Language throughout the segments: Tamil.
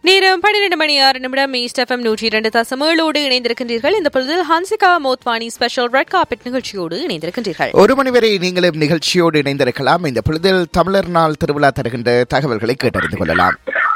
நேரம் பன்னிரண்டு மணி ஆறு நிமிடம் ஈஸ்ட் எஃப்எம் நூற்றி இரண்டு தசம் ஏழோடு இணைந்திருக்கின்றீர்கள் இந்த பொழுதில் Hansika Motwani special red carpet நிகழ்ச்சியோடு இணைந்திருக்கின்றீர்கள் ஒரு மணி வரை நீங்களும் நிகழ்ச்சியோடு இணைந்திருக்கலாம் இந்த பொழுதில் தமிழர் நாள் திருவிழா தருகின்ற தகவல்களை கேட்டறிந்து கொள்ளலாம்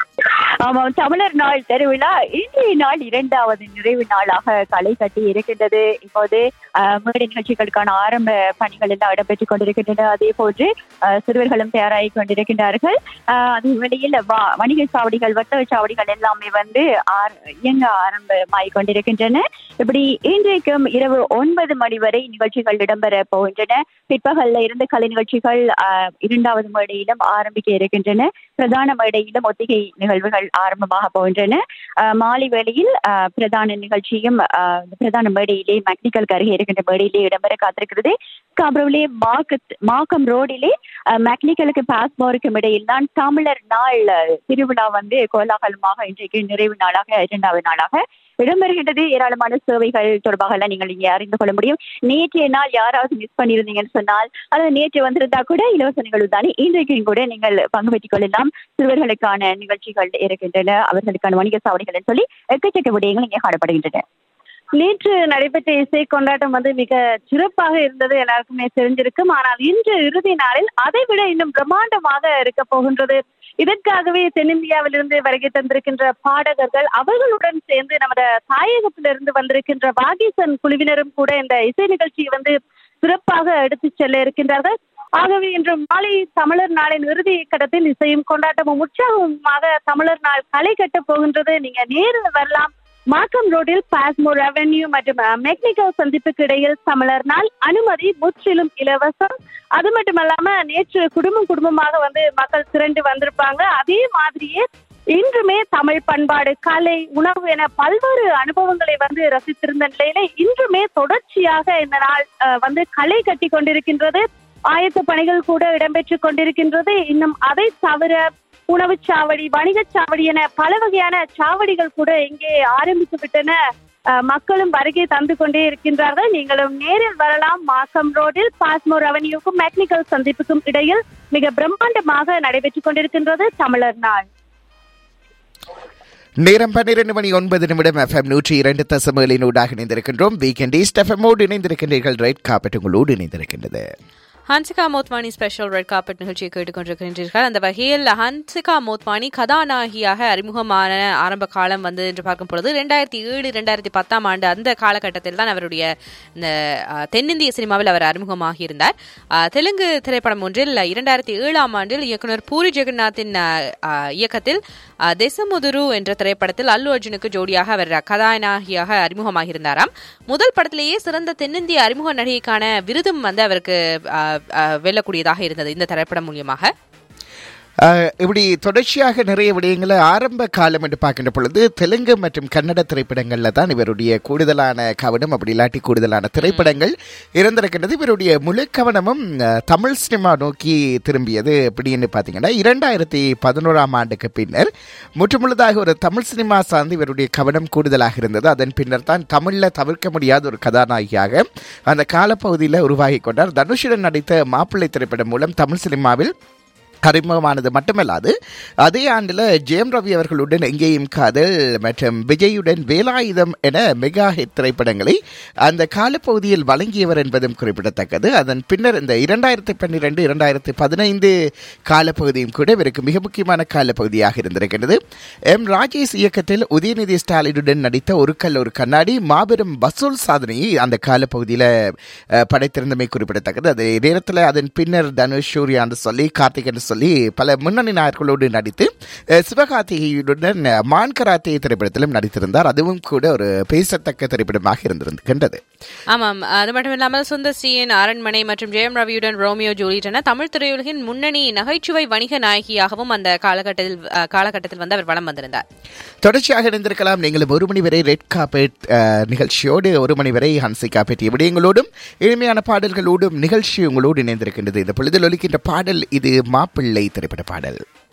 ஆமாம் தமிழர் நாள் திருவிழா இன்றைய நாள் இரண்டாவது நிறைவு நாளாக களை கட்டி இருக்கின்றது இப்போது அஹ், மேடை நிகழ்ச்சிகளுக்கான ஆரம்ப பணிகள் எல்லாம் இடம்பெற்றுக் கொண்டிருக்கின்றன அதே போன்று அஹ், சிறுவர்களும் தயாராகி கொண்டிருக்கின்றார்கள் அஹ், அதே வேளையில் வா- வணிக சாவடிகள் வர்த்தக சாவடிகள் எல்லாமே வந்து ஆர- இயங்க ஆரம்பமாகி கொண்டிருக்கின்றன இப்படி இன்றைக்கும் இரவு ஒன்பது மணி வரை நிகழ்ச்சிகள் இடம்பெற போகின்றன பிற்பகல்ல இருந்து கலை நிகழ்ச்சிகள் அஹ், இரண்டாவது மேடையிலும் ஆரம்பிக்க இருக்கின்றன பிரதான மேடையிலும் ஒத்திகை நிகழ்வுகள் ஆரம்பமாக போகின்றன அஹ், மாலை வேளையில் அஹ், பிரதான நிகழ்ச்சியும் அஹ், இந்த பிரதான மேடையிலே மெக்னிக்கல் அருகே இருக்கின்ற மேடையிலே இடம்பெற காத்திருக்கிறது காப்ரோவிலே மார்க்கத் மாக்கம் ரோடிலே அஹ், மெக்னிக்கலுக்கு பாஸ்போருக்கும் இடையில் தான் தமிழர் நாள் அஹ், திருவிழா வந்து கோலாகலமாக இன்றைக்கு நிறைவு நாளாக இரண்டாவது நாளாக இடம்பெறுகின்றது ஏராளமான சேவைகள் தொடர்பாக எல்லாம் நீங்கள் இங்கே அறிந்து கொள்ள முடியும் நேற்றைய நாள் யாராவது மிஸ் பண்ணியிருந்தீங்கன்னு சொன்னால் அல்லது நேற்று வந்திருந்தா கூட இலவச நிகழ்வு தானே இன்றைக்கும் கூட நீங்கள் பங்கு பெற்றுக் கொள்ளலாம் சிறுவர்களுக்கான நிகழ்ச்சிகள் இருக்கின்றன அவர்களுக்கான வணிக சாவடிகள் சொல்லி எக்கச்சக்க விடயங்கள் இங்கே காணப்படுகின்றன நேற்று நடைபெற்ற இசை கொண்டாட்டம் வந்து மிக சிறப்பாக இருந்தது எல்லாருக்குமே தெரிஞ்சிருக்கும் ஆனால் இன்று இறுதி நாளில் அதை விட இன்னும் பிரம்மாண்டமாக இருக்க போகின்றது இதற்காகவே தென்னிந்தியாவிலிருந்து வருகை தந்திருக்கின்ற பாடகர்கள் அவர்களுடன் சேர்ந்து நமது தாயகத்திலிருந்து வந்திருக்கின்ற வாகீசன் குழுவினரும் கூட இந்த இசை நிகழ்ச்சியை வந்து சிறப்பாக எடுத்துச் செல்ல இருக்கின்றார்கள் ஆகவே இன்று மாலை தமிழர் நாளின் இறுதி கட்டத்தில் இசையும் கொண்டாட்டமும் உற்சாகமாக தமிழர் நாள் களை கட்டப் போகின்றது நீங்க நேரில் வரலாம் மார்க்கம் ரோடில் பாஸ்மோர் ரெவென்யூ மற்றும் மெக்னிக்கல் சந்திப்புக்கு இடையில் தமிழர் நாள் அனுமதி முற்றிலும் இலவசம் அது மட்டுமல்லாம நேற்று குடும்பம் குடும்பமாக வந்து மக்கள் திரண்டு வந்திருப்பாங்க அதே மாதிரியே இன்றுமே தமிழ் பண்பாடு கலை உணவு என பல்வேறு அனுபவங்களை வந்து ரசித்திருந்த நிலையில இன்றுமே தொடர்ச்சியாக இந்த நாள் அஹ், வந்து களை கட்டி கொண்டிருக்கின்றது ஆயத்த பணிகள் கூட இடம்பெற்றுக் கொண்டிருக்கின்றது இன்னும் அதை தவிர உணவுச் சாவடி வணிகச் சாவடி என பல வகையான சாவடிகள் கூட இங்கே ஆரம்பித்து விட்டன அஹ், மக்களும் வருகை தந்து கொண்டே இருக்கின்றார்கள் நீங்களும் நேரில் வரலாம் மாசம் ரோடில் பாஸ்மோர் அவென்யூக்கும் மெக்னிக்கல் சந்திப்புக்கும் இடையில் மிக பிரம்மாண்டமாக நடைபெற்றுக் கொண்டிருக்கின்றது தமிழர் நாள் நேரம் பன்னிரண்டு மணி ஒன்பது நிமிடம் எஃப்எம் நூற்றி இரண்டு தசமகளினூடாக இணைந்திருக்கின்றோம் வீக்கெண்ட் ஈஸ்ட் எஃப்எம்மோடு இணைந்திருக்கின்றீர்கள் ரைட் காப்பெட் உங்களோடு இணைந்திருக்கின்றது Hansika Motwani special red carpet நிகழ்ச்சியை கேட்டுக்கொண்டிருக்கின்றீர்கள் அந்த வகையில் ஹன்சிகா மோத்வானி கதாநாயகியாக அறிமுகமான ஆரம்ப காலம் வந்து என்று பார்க்கும் பொழுது ரெண்டாயிரத்தி ஏழு ரெண்டாயிரத்தி பத்தாம் ஆண்டு அந்த காலகட்டத்தில் தான் அவருடைய இந்த அஹ், தென்னிந்திய சினிமாவில் அவர் அறிமுகமாகி இருந்தார் அஹ், தெலுங்கு திரைப்படம் ஒன்றில் இரண்டாயிரத்தி ஏழாம் ஆண்டில் இயக்குனர் பூரி ஜெகநாத்தின் அஹ், அஹ், இயக்கத்தில் அஹ், தெசமுதுரு என்ற திரைப்படத்தில் அல்லு அர்ஜுனுக்கு ஜோடியாக அவர் கதாநாயகியாக அறிமுகமாகியிருந்தாராம் முதல் படத்திலேயே சிறந்த தென்னிந்திய அறிமுக நடிகைக்கான விருதும் வந்து அவருக்கு அஹ், அஹ், வெல்லக்கூடியதாக இருந்தது இந்த திரைப்படம் மூலியமாக ஆஹ், இப்படி தொடர்ச்சியாக நிறைய விடயங்களை ஆரம்ப காலம் என்று பார்க்கின்ற பொழுது தெலுங்கு மற்றும் கன்னட திரைப்படங்களில் தான் இவருடைய கூடுதலான கவனம் அப்படி இல்லாட்டி கூடுதலான திரைப்படங்கள் இருந்திருக்கின்றது இவருடைய முழு கவனமும் ஆஹ், தமிழ் சினிமா நோக்கி திரும்பியது அப்படின்னு பார்த்தீங்கன்னா இரண்டாயிரத்தி பதினோராம் ஆண்டுக்கு பின்னர் முற்றுமுழுதாக ஒரு தமிழ் சினிமா சார்ந்து இவருடைய கவனம் கூடுதலாக இருந்தது அதன் பின்னர் தான் தமிழில் தவிர்க்க முடியாத ஒரு கதாநாயகியாக அந்த காலப்பகுதியில் உருவாகி கொண்டார் தனுஷுடன் நடித்த மாப்பிள்ளை திரைப்படம் மூலம் தமிழ் சினிமாவில் அறிமுகமானது மட்டுமல்லாது அதே ஆண்டில் ஜெயம் ரவி அவர்களுடன் எங்கேயும் காதல் மற்றும் விஜயுடன் வேலாயுதம் என மெகா ஹிட் திரைப்படங்களை அந்த காலப்பகுதியில் வழங்கியவர் என்பதும் குறிப்பிடத்தக்கது அதன் பின்னர் இந்த இரண்டாயிரத்தி பன்னிரெண்டு இரண்டாயிரத்தி பதினைந்து காலப்பகுதியும் கூட இவருக்கு மிக முக்கியமான காலப்பகுதியாக இருந்திருக்கிறது எம் ராஜேஷ் இயக்கத்தில் உதயநிதி ஸ்டாலினுடன் நடித்த ஒரு கல் ஒரு கண்ணாடி மாபெரும் வசூல் சாதனையை அந்த காலப்பகுதியில் அஹ், படைத்திருந்தமை குறிப்பிடத்தக்கது அதே நேரத்தில் அதன் பின்னர் தனுஷ் சூர்யா என்று சொல்லி கார்த்திக் என்று சொல்லி பல முன்னணி நாயர்களோடு நடித்து அஹ், சிவகார்த்திகேயனுடன் மான் கராத்தே திரைப்படத்திலும் நடித்திருந்தார் அதுவும் கூட ஒரு பேசத்தக்க திரைப்படமாக இருந்திருக்கின்றது ஆமாம் அது மட்டும் இல்லாமல் சுந்தர் சியின் அரண்மனை மற்றும் ஜெயம் ரவியுடன் ரோமியோ ஜூலியட் என தமிழ் திரையுலகின் முன்னணி நகைச்சுவை வணிக நாயகியாகவும் அந்த காலகட்டத்தில் அஹ், காலகட்டத்தில் வந்து அவர் வலம் வந்திருந்தார் தொடர்ச்சியாக இணைந்திருக்கலாம் நீங்களும் ஒரு மணி வரை ரெட் காப்பெட் அஹ், நிகழ்ச்சியோடு ஒரு மணி வரை ஹன்சி காப்பெட் விடயங்களோடும் இனிமையான பாடல்களோடும் நிகழ்ச்சி உங்களோடு இணைந்திருக்கின்றது இந்த பொழுதில் ஒலிக்கின்ற பாடல் இது மாப்பிள்ளை திரைப்பட பாடல்